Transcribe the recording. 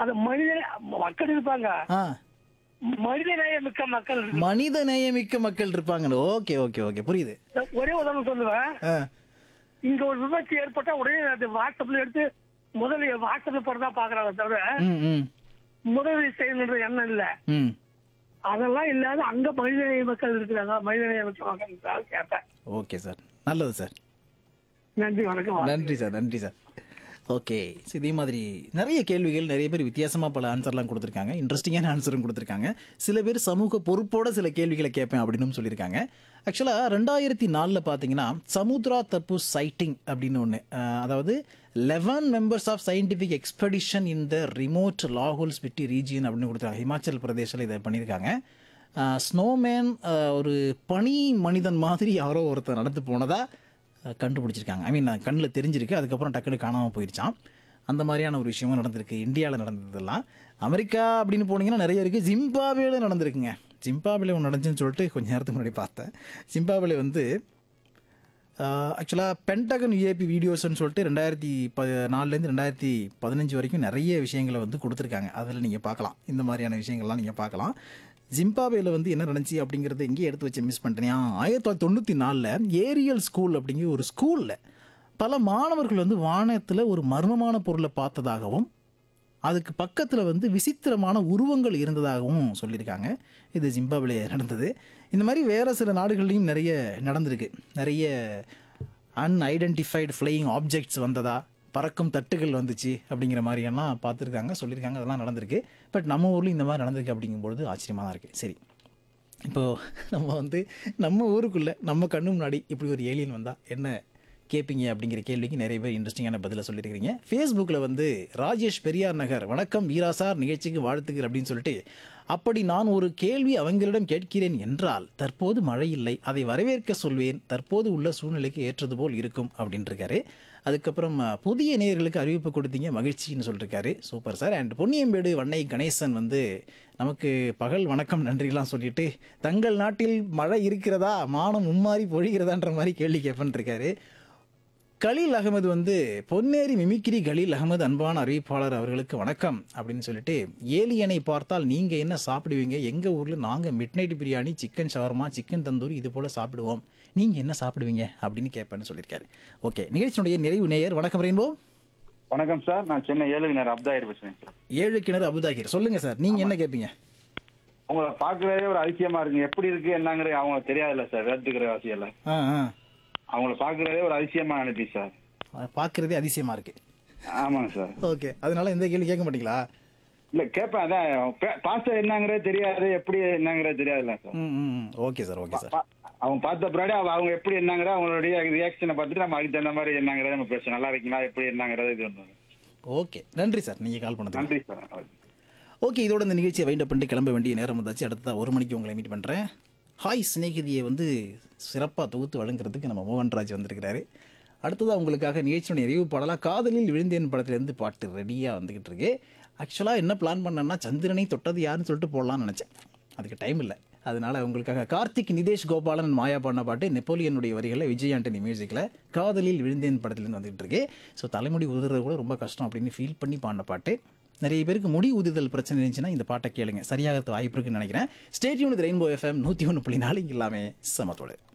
அது மனித மக்கள் இருப்பாங்க ஆ மனித நேய மிக்க மக்கள் இருக்கு. மனித நேயமிக்க மக்கள் இருப்பாங்க ஓகே ஓகே ஓகே புரியுது ஒரே உதாரணம் சொல்லுவேன் ஆ இங்க ஒரு விபத்து ஏற்பட்டா உடனே அது வாட்ஸ்அப்ல எடுத்து முதல்ல வாட்ஸ்அப்ல போறதா பாக்குறாங்க தவிர ம் ம் முதலீடு செய்யணுன்ற எண்ணம் இல்ல ம் அதெல்லாம் இல்லாத அங்க மனிதநேய மக்கள் இருக்கிறாங்க மனிதநேய மிக்க மக்கள் இருக்கிறாங்க கேட்டேன் ஓகே சார் நல்லது சார் நன்றி வணக்கம் நன்றி சார் நன்றி சார் ஓகே ஸோ இதே மாதிரி நிறைய கேள்விகள் நிறைய பேர் வித்தியாசமாக பல ஆன்சர்லாம் கொடுத்துருக்காங்க இன்ட்ரெஸ்டிங்கான ஆன்சரும் கொடுத்துருக்காங்க சில பேர் சமூக பொறுப்போட சில கேள்விகளை கேட்பேன் அப்படின்னு சொல்லியிருக்காங்க ஆக்சுவலாக ரெண்டாயிரத்தி நாலில் பார்த்தீங்கன்னா சமுத்ரா தப்பு சைட்டிங் அப்படின்னு ஒன்று அதாவது eleven members of scientific expedition in the remote லாகோல் ஸ்பிட்டி ரீஜியன் அப்படின்னு கொடுத்துருக்காங்க ஹிமாச்சல் பிரதேசில் இதை பண்ணியிருக்காங்க ஸ்னோமேன் ஒரு பனி மனிதன் மாதிரி யாரோ ஒருத்தர் நடந்து போனதா அஹ், கண்டுபிடிச்சிருக்காங்க ஐ மீன் கண்ணில் தெரிஞ்சிருக்கு அதுக்கப்புறம் டக்குனு காணாமல் போயிடுச்சான் அந்த மாதிரியான ஒரு விஷயமும் நடந்திருக்கு இந்தியாவில் நடந்ததெல்லாம் அமெரிக்கா அப்படின்னு போனீங்கன்னா நிறைய இருக்குது ஜிம்பாப்வேல நடந்திருக்குங்க ஜிம்பாப்வேல ஒன்று நடந்துச்சுன்னு சொல்லிட்டு கொஞ்ச நேரத்துக்கு முன்னாடி பார்த்தேன் ஜிம்பாப்வேல வந்து ஆக்சுவலாக பென்டகன் யூஏபி வீடியோஸ்னு சொல்லிட்டு ரெண்டாயிரத்தி ப நாலுலேருந்து ரெண்டாயிரத்தி பதினஞ்சு வரைக்கும் நிறைய விஷயங்களை வந்து கொடுத்துருக்காங்க அதில் நீங்கள் பார்க்கலாம் இந்த மாதிரியான விஷயங்கள்லாம் நீங்கள் பார்க்கலாம் ஜிம்பாவேல வந்து என்ன நடந்துச்சு அப்படிங்கிறத எங்கேயே எடுத்து வச்சு மிஸ் பண்ணிட்டேன் ஆயிரத்தி தொள்ளாயிரத்தி தொண்ணூற்றி நாலில் ஏரியல் ஸ்கூல் அப்படிங்கிற ஒரு ஸ்கூலில் பல மாணவர்கள் வந்து வானத்தில் ஒரு மர்மமான பொருளை பார்த்ததாகவும் அதுக்கு பக்கத்தில் வந்து விசித்திரமான உருவங்கள் இருந்ததாகவும் சொல்லியிருக்காங்க இது ஜிம்பாப்வே நடந்தது இந்த மாதிரி வேறு சில நாடுகள்லையும் நிறைய நடந்திருக்கு நிறைய அன்ஐடென்டிஃபைடு ஃப்ளையிங் ஆப்ஜெக்ட்ஸ் வந்ததா பறக்கும் தட்டுகள் வந்துச்சு அப்படிங்கிற மாதிரியெல்லாம் பார்த்துருக்காங்க சொல்லியிருக்காங்க அதெல்லாம் நடந்திருக்கு பட் நம்ம ஊர்லேயும் இந்த மாதிரி நடந்திருக்கு அப்படிங்கும்பொழுது ஆச்சரியமாக தான் இருக்குது சரி இப்போது நம்ம வந்து நம்ம ஊருக்குள்ளே நம்ம கண்ணு முன்னாடி இப்படி ஒரு ஏலியன் வந்தால் என்ன கேட்பீங்க அப்படிங்கிற கேள்விக்கு நிறைய பேர் இன்ட்ரெஸ்டிங்கான பதிலை சொல்லியிருக்கிறீங்க ஃபேஸ்புக்கில் வந்து ராஜேஷ் பெரியார் நகர் வணக்கம் வீரா சார் நிகழ்ச்சிக்கு வாழ்த்துக்கள் அப்படின்னு சொல்லிட்டு அப்படி நான் ஒரு கேள்வி அவங்களிடம் கேட்கிறேன் என்றால் தற்போது மழை இல்லை அதை வரவேற்க சொல்வேன் தற்போது உள்ள சூழ்நிலைக்கு ஏற்றது போல் இருக்கும் அப்படின்ட்டு இருக்காரு அதுக்கப்புறம் அஹ், புதிய நேயர்களுக்கு அறிவிப்பு கொடுத்தீங்க மகிழ்ச்சின்னு சொல்லியிருக்காரு super sir and Ponniyambedu Vannai Ganesan வந்து நமக்கு பகல் வணக்கம் நன்றிலாம் சொல்லிட்டு தங்கள் நாட்டில் மழை இருக்கிறதா மானம் மும்மாறி பொழிகிறதான்ற மாதிரி கேள்வி கேட்பன் இருக்காரு கலீல் அகமது வந்து பொன்னேரி மிமிக்ரி கலீல் அகமது அன்பான அறிவிப்பாளர் அவர்களுக்கு வணக்கம் அப்படின்னு சொல்லிட்டு ஏலியனை பார்த்தால் நீங்க என்ன சாப்பிடுவீங்க எங்க ஊர்ல நாங்க midnight biryani chicken shawarma chicken tandoori இது போல சாப்பிடுவோம் நீங்க என்ன சாப்பிடுவீங்க அப்படின்னு கேட்பேன்னு சொல்லியிருக்காரு ஓகே நிகழ்ச்சியினுடைய நிறைவு நேயர் வணக்கம் ரெயின்போ வணக்கம் சார் நான் சென்னை ஏழுகிணர் அப்தாயிர் பேசுறேன் சார் ஏழு கிணறு அபுதாகிர் சொல்லுங்க சார் நீங்க என்ன கேட்பீங்க உங்களை பார்க்கறதே ஒரு அதிசயமா இருக்கு எப்படி இருக்கு என்னங்கிறது அவங்களுக்கு தெரியாதுல்ல சார் வேத்துக்கிற அவசியம் ஆ ஆ அவங்கள பார்க்கறதே ஒரு அதிசயமா நினைப்பி சார் பார்க்கறதே அதிசயமா இருக்கு ஆமாங்க சார் ஓகே அதனால எந்த கேள்வி கேட்க மாட்டீங்களா இல்ல கேட்பேன் அதான் பாஸ்டர் என்னங்கிறது தெரியாது எப்படி என்னங்கிறது தெரியாதுல்ல சார் ம் ம் ஓகே சார் ஓகே சார் பா- அவங்க பார்த்த பின்னாடி அவ- அவங்க எப்படி என்னங்கிற அவங்களுடைய ரியாக்ஷனை பார்த்துட்டு நம்ம அதுக்கு தகுந்த மாதிரி என்னங்கிறத நம்ம பேசணும் நல்லா இருக்கீங்களா எப்படி என்னங்கிறத இது ஒன்று ஓகே நன்றி சார் நீங்க கால் பண்ணதுக்கு நன்றி சார் ஓகே இதோட இந்த நிகழ்ச்சியை வைண்ட் பண்ணிட்டு கிளம்ப வேண்டிய நேரம் வந்தாச்சு அடுத்ததா ஒரு மணிக்கு உங்களை மீட் பண்ணுறேன் ஹாய் சிநேகிதியை வந்து சிறப்பாக தொகுத்து வழங்குறதுக்கு நம்ம மோகன்ராஜ் வந்திருக்கிறாரு அடுத்ததாக உங்களுக்காக நிகழ்ச்சியுடைய நிறைவு பாடலாக காதலில் விழுந்தேன் படத்துலேருந்து பாட்டு ரெடியாக வந்துக்கிட்டு இருக்கு ஆக்சுவலாக என்ன பிளான் பண்ணேன்னா சந்திரனை தொட்டது யாருன்னு சொல்லிட்டு போடலாம்னு நினச்சேன் அதுக்கு டைம் இல்லை அதனால உங்களுக்காக கார்த்திக் நிதேஷ் கோபாலன் மாயா பாடின பாட்டு நெப்போலியனுடைய வரிகளில் விஜய் ஆண்டனி மியூசிக்கில் காதலில் விழுந்தேன் படத்துலேருந்து வந்துகிட்டு இருக்கு ஸோ தலைமுடி உதிர்றது கூட ரொம்ப கஷ்டம் அப்படின்னு ஃபீல் பண்ணி பாடின பாட்டு நிறைய பேருக்கு முடி ஊதுதல் பிரச்சனை இருந்துச்சுன்னா இந்த பாட்டை கேளுங்க சரியாகிறது வாய்ப்பு இருக்குன்னு நினைக்கிறேன் ஸ்டேட்யூன் ரெயின்போ எஃப்எம் நூற்றி ஒன்று புள்ளி நாலு இங்கே எல்லாமே சமத்தோடு